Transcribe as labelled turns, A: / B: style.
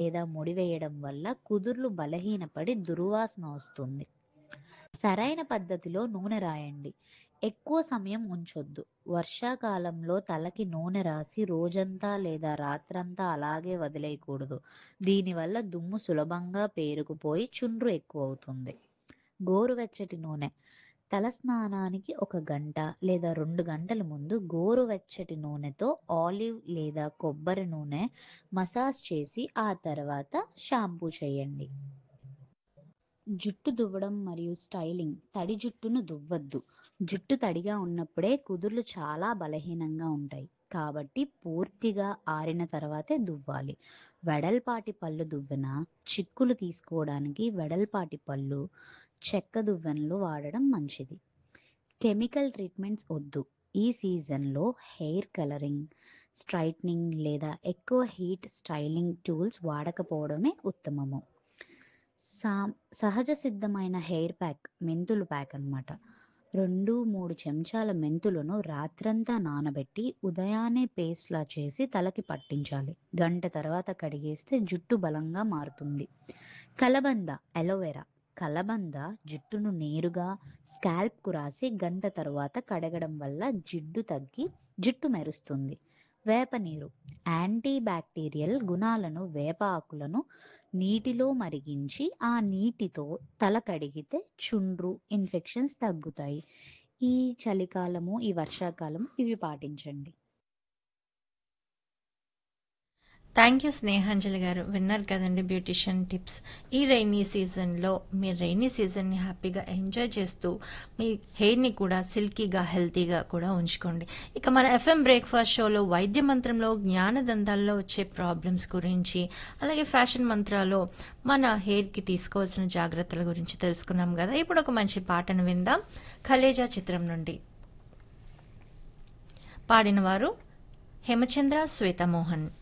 A: లేదా ముడివేయడం వల్ల కుదుర్లు బలహీనపడి దుర్వాసన వస్తుంది సరైన పద్ధతిలో నూనె రాయండి ఎక్కువ సమయం ఉంచొద్దు వర్షాకాలంలో తలకి నూనె రాసి రోజంతా లేదా రాత్రంతా అలాగే వదిలేయకూడదు దీనివల్ల దుమ్ము సులభంగా పేరుకుపోయి చుండ్రు ఎక్కువ అవుతుంది గోరువెచ్చటి నూనె తల స్నానానికి ఒక గంట లేదా రెండు గంటల ముందు గోరువెచ్చటి నూనెతో ఆలివ్ లేదా కొబ్బరి నూనె మసాజ్ చేసి ఆ తర్వాత షాంపూ చేయండి జుట్టు దువ్వడం మరియు స్టైలింగ్ తడి జుట్టును దువ్వద్దు జుట్టు తడిగా ఉన్నప్పుడే కుదుర్లు చాలా బలహీనంగా ఉంటాయి కాబట్టి పూర్తిగా ఆరిన తర్వాతే దువ్వాలి వెడల్పాటి పళ్ళు దువ్వెన చిక్కులు తీసుకోవడానికి వెడల్పాటి పళ్ళు చెక్క దువ్వెనలు వాడడం మంచిది కెమికల్ ట్రీట్మెంట్స్ వద్దు ఈ సీజన్లో హెయిర్ కలరింగ్ స్ట్రైట్నింగ్ లేదా ఎక్కువ హీట్ స్టైలింగ్ టూల్స్ వాడకపోవడమే ఉత్తమము సా సహజ సిద్ధమైన హెయిర్ ప్యాక్ మెంతులు ప్యాక్ అన్నమాట రెండు మూడు చెంచాల మెంతులను రాత్రంతా నానబెట్టి ఉదయాన్నే పేస్ట్లా చేసి తలకి పట్టించాలి గంట తర్వాత కడిగేస్తే జుట్టు బలంగా మారుతుంది కలబంద అలోవెరా కలబంద జుట్టును నేరుగా స్కాల్ప్కు రాసి గంట తర్వాత కడగడం వల్ల జిడ్డు తగ్గి జుట్టు మెరుస్తుంది వేప నీరు యాంటీ బ్యాక్టీరియల్ గుణాలను వేప ఆకులను నీటిలో మరిగించి ఆ నీటితో తల కడిగితే చుండ్రు ఇన్ఫెక్షన్స్ తగ్గుతాయి ఈ చలికాలము ఈ వర్షాకాలము ఇవి పాటించండి
B: థ్యాంక్ యూ స్నేహాంజలి గారు విన్నారు కదండి బ్యూటిషియన్ టిప్స్ ఈ రైనీ సీజన్లో మీరు రైనీ సీజన్ని హ్యాపీగా ఎంజాయ్ చేస్తూ మీ హెయిర్ని కూడా సిల్కీగా హెల్తీగా కూడా ఉంచుకోండి ఇక మన ఎఫ్ఎం బ్రేక్ఫాస్ట్ షోలో వైద్య మంత్రంలో జ్ఞానదంతాల్లో వచ్చే ప్రాబ్లమ్స్ గురించి అలాగే ఫ్యాషన్ మంత్రాలో మన హెయిర్కి తీసుకోవాల్సిన జాగ్రత్తల గురించి తెలుసుకున్నాం కదా ఇప్పుడు ఒక మంచి పాటను విందాం ఖలేజా చిత్రం నుండి పాడిన వారు హేమచంద్ర శ్వేతమోహన్